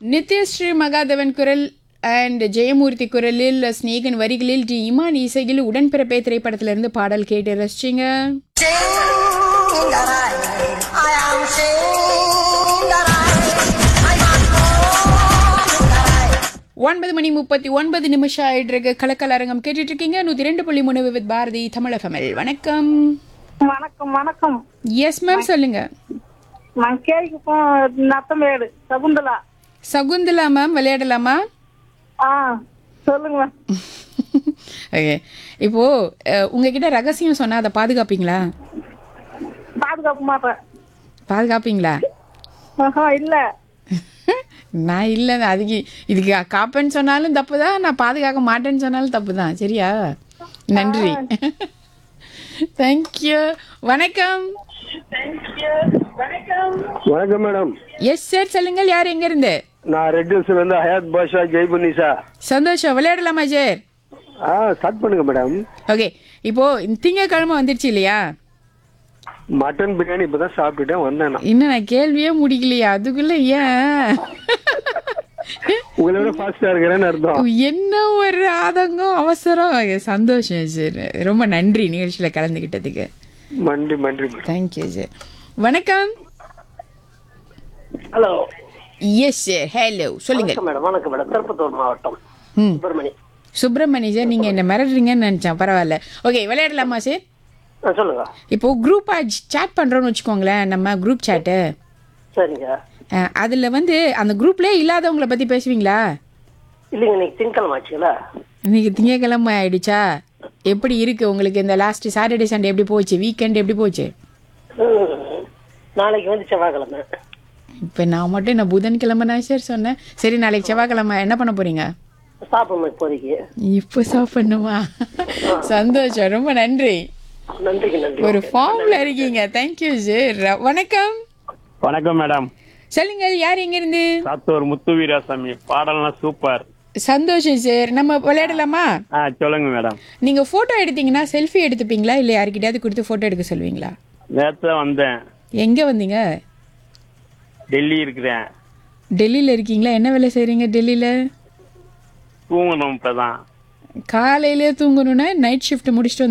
நித்யஸ்ரீ மகாதவன் குரல் அண்ட் ஜெயமூர்த்தி குரலில் ஸ்நேகன் வரிகளில் டி இமான் இசையில் உடன்பிறப்பே திரைப்படத்திலிருந்து பாடல் கேட்டு ரசிச்சிங்க Singarai, I am Singarai. ஒன்பது மணி முப்பத்தி ஒன்பது நிமிஷம் ஆயிட்டு இருக்கு கலக்கல் அரங்கம் கேட்டுட்டு இருக்கீங்க நூத்தி ரெண்டு புள்ளி மூணு வித் பாரதி தமிழகமல் வணக்கம் வணக்கம் வணக்கம் எஸ் மேம் சொல்லுங்க நான் கேக்கு நத்தமேடு சகுந்தலா சகுந்தலா மேம் விளையாடலாமா ஆ சொல்லுங்க மேம் ஓகே இப்போ அஹ், உங்ககிட்ட ரகசியம் சொன்னா அதை பாதுகாப்பீங்களா பாதுகாப்பு மாட்டேன் பாதுகாப்பீங்களா ஆஹா இல்ல நான் இல்லை அதுக்கு இதுக்கு காப்பேன்னு சொன்னாலும் தப்பு தான் நான் பாதுகாக்க மாட்டேன்னு சொன்னாலும் தப்பு தான் சரியா நன்றி தேங்க்யூ வணக்கம் வணக்கம் மேடம் எஸ் சார் சொல்லுங்கள் யார் எங்கேருந்து நான் ரெட் ஹில்ஸ்ல இருந்து ஹயாத் பாஷா ஜெய்புனிசா சந்தோஷம் விளையாடலாமா சார் ஆ ஸ்டார்ட் பண்ணுங்க மேடம் ஓகே இப்போ இந்த திங்கக்கிழமை வந்துடுச்சு இல்லையா மட்டன் பிரியாணி இப்பதான் சாப்பிட்டுட்டேன் வந்தேன் நான் இன்னும் நான் கேள்வியே முடிக்கலையா அதுக்குள்ள ஏன் உங்களை விட ஃபாஸ்டா இருக்கிறேன்னு அர்த்தம் என்ன ஒரு ஆதங்கம் அவசரம் சந்தோஷம் சார் ரொம்ப நன்றி நிகழ்ச்சியில் கலந்துக்கிட்டதுக்கு மண்டி மண்டி மேடம் தேங்க்யூ சார் வணக்கம் ஹலோ எஸ் சார் ஹலோ சொல்லுங்க வணக்கம் மேடம் வணக்கம் மேடம் திருப்பத்தூர் மாவட்டம் ம் சுப்பிரமணி சுப்பிரமணி சார் நீங்கள் என்ன மிரட்டுறீங்கன்னு நினச்சேன் பரவாயில்ல ஓகே விளையாடலாமா சார் ஆ சொல்லுங்க இப்போ குரூப்பாக சேட் பண்ணுறோன்னு வச்சுக்கோங்களேன் நம்ம குரூப் சேட்டு சரிங்க அதில் வந்து அந்த குரூப்லேயே இல்லாதவங்கள பற்றி பேசுவீங்களா இல்லைங்க இன்னைக்கு திங்கக்கிழமை ஆச்சுங்களா இன்னைக்கு திங்கக்கிழமை ஆயிடுச்சா எப்படி இருக்கு உங்களுக்கு இந்த லாஸ்ட் சாட்டர்டே சண்டே எப்படி போச்சு வீக்கெண்ட் எப்படி போச்சு ம். நாளைக்கு வந்து செவ்வாய்க்கிழமை இப்போ நான் மட்டும் நான் புதன்கிழமை தான் சார் சொன்னேன் சரி நாளைக்கு செவ்வாய்க்கிழமை என்ன பண்ண போறீங்க சாப்பிடணும் இப்போதைக்கு இப்போ சாப்பிடணுமா சந்தோஷம் ரொம்ப நன்றி நன்றிக்கு நன்றி ஒரு ஃபார்ம்ல இருக்கீங்க தேங்க்யூ சார் வணக்கம் வணக்கம் மேடம் சொல்லுங்கள் யார் எங்கிருந்து சாத்தூர் முத்து வீராசாமி பாடல்லாம் சூப்பர் சந்தோஷம் சார் நம்ம விளையாடலாமா ஆ சொல்லுங்க மேடம் நீங்க போட்டோ எடுத்தீங்கன்னா செல்ஃபி எடுத்துப்பீங்களா இல்லை யார்கிட்டயாவது கொடுத்து போட்டோ எடுக்க சொல்லுவீங்களா நேற்று வந்தேன் எங்க வந்தீங்க டெல்லி இருக்கிறேன் டெல்லியில இருக்கீங்களா என்ன வேலை செய்றீங்க டெல்லியில தூங்கணும் இப்பதான் காலையிலே தூங்கணும்னா நைட் ஷிஃப்ட் முடிச்சுட்டு